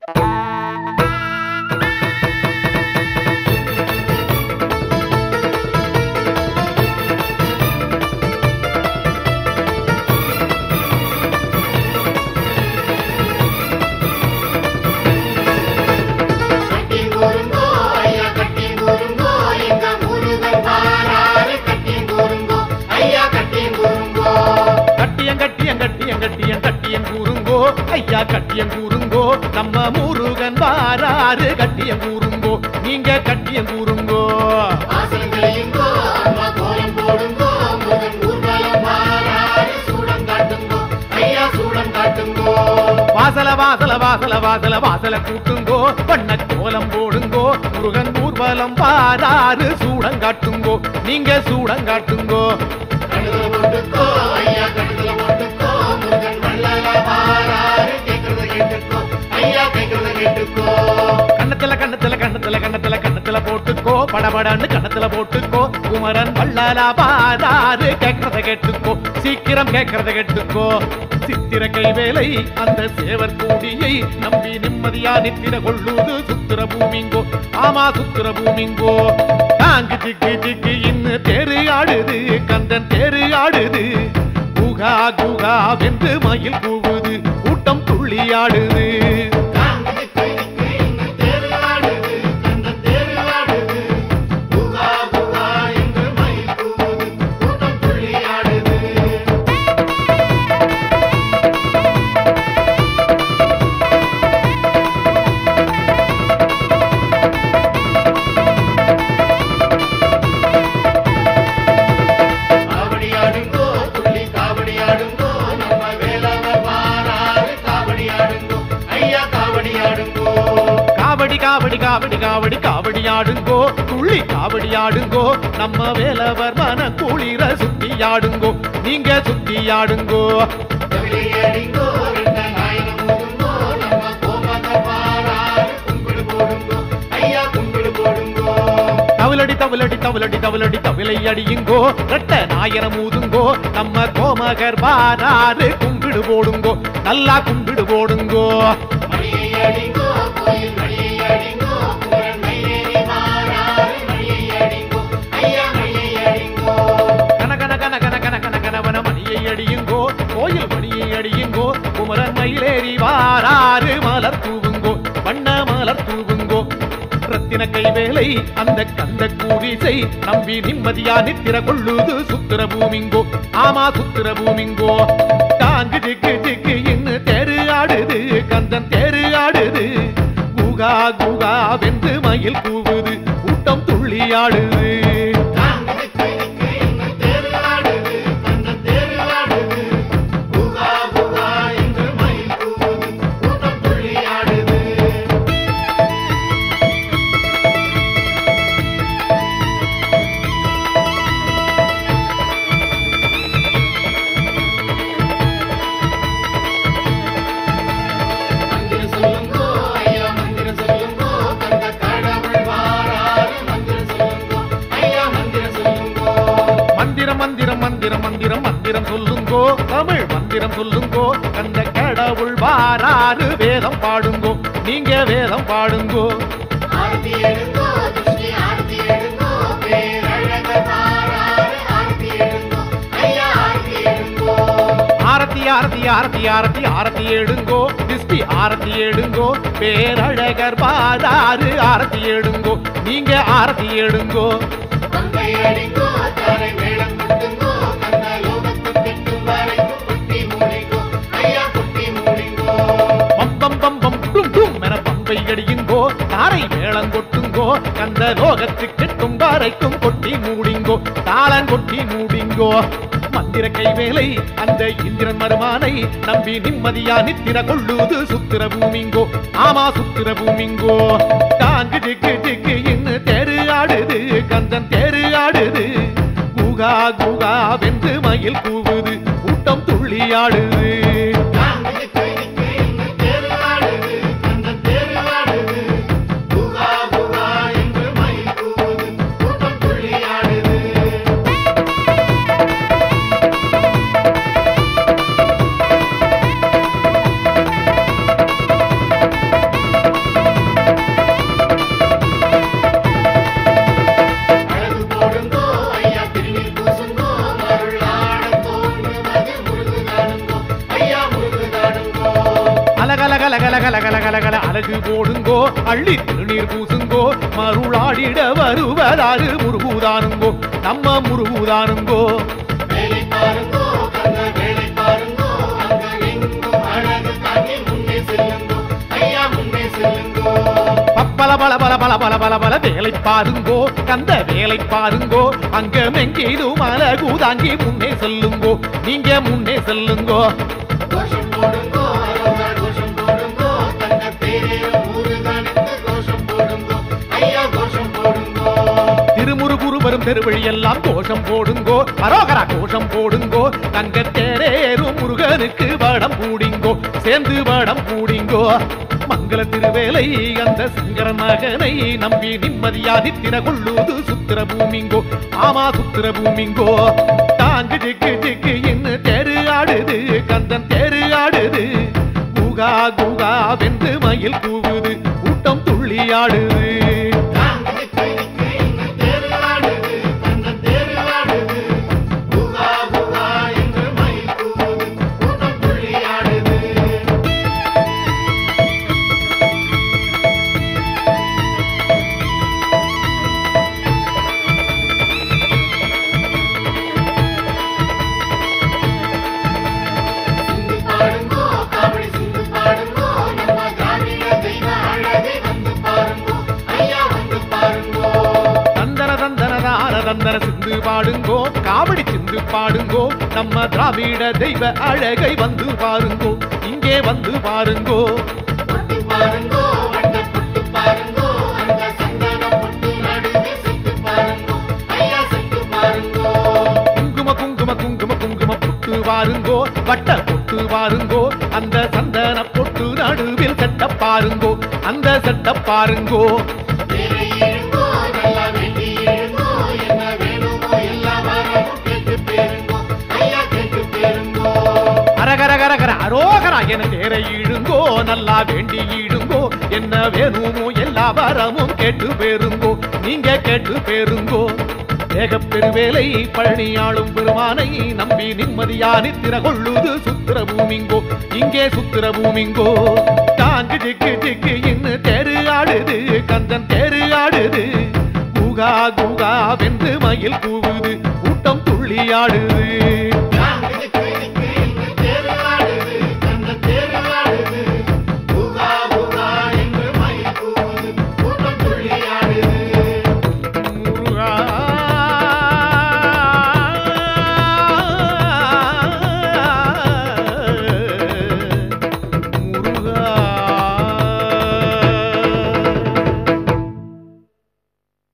கட்டி கூறுங்கோ ஐயா கட்டி கூறுங்கோ எங்க முருகன் வாராரு கட்டி கூறுங்கோ ஐயா கட்டி கூறுங்கோ கட்டியம் கட்டியம் கட்டியம் கட்டியம் கட்டியம் கூறுங்கோ ஐயா கட்டியம் கூறுங்கோ நம்ம முருகன் வாராரு கட்டியம் கூறுங்கோ நீங்க கட்டியம் கூறுங்கோ வாசல் தெளியுங்கோ அம்மா கோலம் போடுங்கோ முருகன் ஊர்வலம் வாராரு சூடம் காட்டுங்கோ ஐயா சூடம் காட்டுங்கோ வாசல வாசல வாசல வாசல வாசல கூட்டுங்கோ பண்ண கோலம் போடுங்கோ முருகன் ஊர்வலம் பாராறு சூடங்காட்டுங்கோ நீங்க சூடங்காட்டுங்கோ கடுதல போட்டுக்கோ ஐயா கடுதல போட்டுக்கோ முருகன் வள்ளல வாராரு கேட்கறத கேட்டுக்கோ ஐயா கேட்கறத கேட்டுக்கோ கண்ணத்துல கண்ணத்துல கண்ணத்துல கண்ணத்துல கண்ணத்துல போட்டுக்கோ படபடன்னு கண்ணத்துல போட்டுக்கோ குமரன் வள்ளலா பாராறு கேட்கறத கேட்டுக்கோ சீக்கிரம் கேட்கறத கேட்டுக்கோ சித்திர கைவேலை அந்த சேவர் கூடியை நம்பி நிம்மதியா நித்திர கொள்ளுது சுத்திர பூமிங்கோ ஆமா சுத்திர பூமிங்கோ தாங்கு திக்கு திக்கு இன்னு தேரு ஆடுது கந்தன் தேரு ஆடுது குகா குகா வென்று மயில் கூவுது கூட்டம் துள்ளி ஆடுது காங்குது கைக்கு இன்னும் தேரு ஆடுது அந்த தேரு ஆடுது புகா புகா என்று மயில் கூவுது கூட்டம் துள்ளி ஆடுது காவடி ஆடுங்கோ துள்ளி காவடி ஆடுங்கோ நம்ம வேலவர் வாராரு காவடி ஆடுங்கோ ஐயா காவடி ஆடுங்கோ காவடி காவடி காவடி காவடி காவடி ஆடுங்கோ துள்ளி காவடி ஆடுங்கோ நம்ம வேலவர் மன குளிர சுத்தி ஆடுங்கோ நீங்க சுத்தி ஆடுங்கோ தவிலை அடிங்கோ ரெண்ட நாயனம் ஊதுங்கோ நம்ம கோமகர் வாராரு கும்பிடு போடுங்கோ ஐயா கும்பிடு போடுங்கோ தவிலடி தவிலடி தவிலடி தவிலடி தவிலை அடியுங்கோ ரெட்ட நாயனம் ஊதுங்கோ நம்ம கோமகர் வாராறு கும்பிடு போடுங்கோ நல்லா கும்பிடு போடுங்கோ மணியை அடிங்கோ கோயில் மணியை அடிங்கோ குமரன் மயிலேறி வாராரு மணியை அடிங்கோ ஐயா மணியை அடிங்கோ கன கன கன கன கன கன கனவன மணியை அடியுங்கோ கோயில் மணியை அடியுங்கோ குமரன் மயிலேறி வாராறு மலர் தூவுங்கோ வண்ண மலர் தூவுங்கோ ரத்தின கைவேலை அந்த கந்த கூரிசை நம்பி நிம்மதியா நித்திர கொள்ளுது சுத்திர பூமிங்கோ ஆமா சுத்திர பூமிங்கோ தாங்கு திக்கு திக்கு இன்னு தேரு ஆடுது கந்தன் தேரு ஆடுது குகா குகா வென்று மயில் கூவுது கூட்டம் துள்ளி ஆடுது காங்குது கைக்கு இன்னும் தேரு ஆடுது அந்த தேரு ஆடுது புகா புகா என்று மயில் கூவுது கூட்டம் துள்ளி ஆடுது மந்திரம் சொல்லுங்கோ ஐயா மந்திரம் சொல்லுங்கோ கந்த கடவுள் வாராரு மந்திரம் சொல்லுங்கோ ஐயா மந்திரம் சொல்லுங்கோ மந்திரம் மந்திரம் மந்திரம் மந்திரம் மந்திரம் சொல்லுங்கோ தமிழ் மந்திரம் சொல்லுங்கோ அந்த கடவுள் வாராறு வேதம் பாடுங்கோ நீங்க வேதம் பாடுங்கோ ஆரத்தி எடுங்கோ திருஷ்டி ஆரத்தி எடுங்கோ பேரழக வாராரு ஆரத்தி எடுங்கோ ஐயா ஆரத்தி எடுங்கோ ஆரத்தி ஆரத்தி ஆரத்தி ஆரத்தி ஆரத்தி எடுங்கோ திஸ்தி ஆரத்தி எடுங்கோ பேரழகர் வாராறு ஆரத்தி எடுங்கோ நீங்க ஆரத்தி எடுங்கோ பம்பை அடிங்கோ தாரை மேளம் கொட்டுங்கோ கந்த லோகத்து கெட்டும் வரைக்கும் குட்டி மூடிங்கோ ஐயா குட்டி மூடிங்கோ பம் பம் பம் பம் டும் டும் என பம்பை அடியுங்கோ தாரை மேளம் கொட்டுங்கோ கந்த லோகத்து கெட்டும் வரைக்கும் கொட்டி மூடிங்கோ தாளம் கொட்டி மூடிங்கோ மந்திர கைவேலை அந்த இந்திரன் மருமானை நம்பி நிம்மதியா நித்திர கொள்ளுது சுத்திர பூமிங்கோ ஆமா சுத்திர பூமிங்கோ தாங்கு திக்கு திக்கு இன்னு தேரு ஆடுது கந்தன் தேரு ஆடுது குகா குகா வென்று மயில் கூவுது கூட்டம் துள்ளி ஆடுது காங்குது கைக்கு இன்னும் தேரு ஆடுது அந்த தேரு ஆடுது புகா புகா என்று மயில் கூவுது கூட்டம் துள்ளி ஆடுது கல கல கல அழகு போடுங்கோ அள்ளி திருநீர் பூசுங்கோ மருளாடிட வருவதாறு முருகுதானுங்கோ நம்ம முருகுதானுங்கோ வேலை பாருங்கோ கந்த வேலை பாருங்கோ அங்க எங்கும் அழகு தாங்கி முன்னே செல்லுங்கோ ஐயா முன்னே செல்லுங்கோ பப்பல பல பல பல பல பல பல வேலை பாருங்கோ கந்த வேலை பாருங்கோ அங்க மெங்கேதும் அழகு தாங்கி முன்னே செல்லுங்கோ நீங்க முன்னே செல்லுங்கோ கோஷம் போடுங்கோ அரோகா கோஷம் போடுங்கோ தங்க தேரேறும் முருகனுக்கு கோஷம் போடுங்கோ ஐயா கோஷம் போடுங்கோ திருமுருகுரு வரும் தெருவழி எல்லாம் கோஷம் போடுங்கோ அரோகரா கோஷம் போடுங்கோ தங்க தேரேறும் முருகனுக்கு வடம் பூடிங்கோ சேர்ந்து வடம் பூடிங்கோ மங்கள திருவேலை அந்த சங்கர மகனை நம்பி நிம்மதியாதி தின கொள்ளுது சுத்திர பூமிங்கோ ஆமா சுத்திர பூமிங்கோ தாங்கு ஜிக்கு ஜிக்கு இன்னு தெரு ஆடுது கந்தன் தெரு ஆடுது குகா குகா வெந்து மயில் கூவுது கூட்டம் துள்ளி ஆடுது தாங்கி கைக்கு இங்கு தேரு ஆடுது தங்க தேரு ஆடுது புகா புகா என்று மயில் கூவுது கூட்டம் துள்ளி ஆடுது சிந்து பாடுங்கோ காவடி சிந்து பாடுங்கோ நம்ம திராவிட தெய்வ அழகை வந்து பாருங்கோ ஐயா வந்து பாருங்கோ தந்தன தந்தன தான தந்தன சிந்து பாடுங்கோ காவடி சிந்து பாடுங்கோ நம்ம திராவிட தெய்வ அழகை வந்து பாருங்கோ இங்கே வந்து பாருங்கோ பொட்டு பாருங்கோ வட்ட பொட்டு பாருங்கோ அந்த சந்தன பொட்டு நடுவே செத்து பாருங்கோ ஐயா செத்து பாருங்கோ குங்கும குங்கும குங்கும குங்கும பொட்டு பாருங்கோ வட்ட பொட்டு பாருங்கோ அந்த சந்தன பொட்டு நடுவில் செட்ட பாருங்கோ அந்த செட்ட பாருங்கோ வேலை இழுங்கோ நல்லா வேண்டி இழுங்கோ என்ன வேணுமோ எல்லாம் வரவும் கேட்டு பேருங்கோ ஐயா கேட்டு பேருங்கோ அரகர கரகர அரோகரா என தேரை இழுங்கோ நல்லா வேண்டி இழுங்கோ என்ன வேணுமோ எல்லா வரமும் கேட்டு பேருங்கோ நீங்க கேட்டு பேருங்கோ ஏகப் பெருவேலை பழனியாளும் பெருமானை நம்பி நிம்மதியா நித்திர கொள்ளுது சுத்திர பூமிங்கோ இங்கே சுத்திர பூமிங்கோ தாங்கு ஜிக்கு ஜிக்கு இன்னு தெரு ஆடுது கந்தன் தெரு ஆடுது குகா குகா வென்று மயில் கூவுது கூட்டம் துள்ளி ஆடுது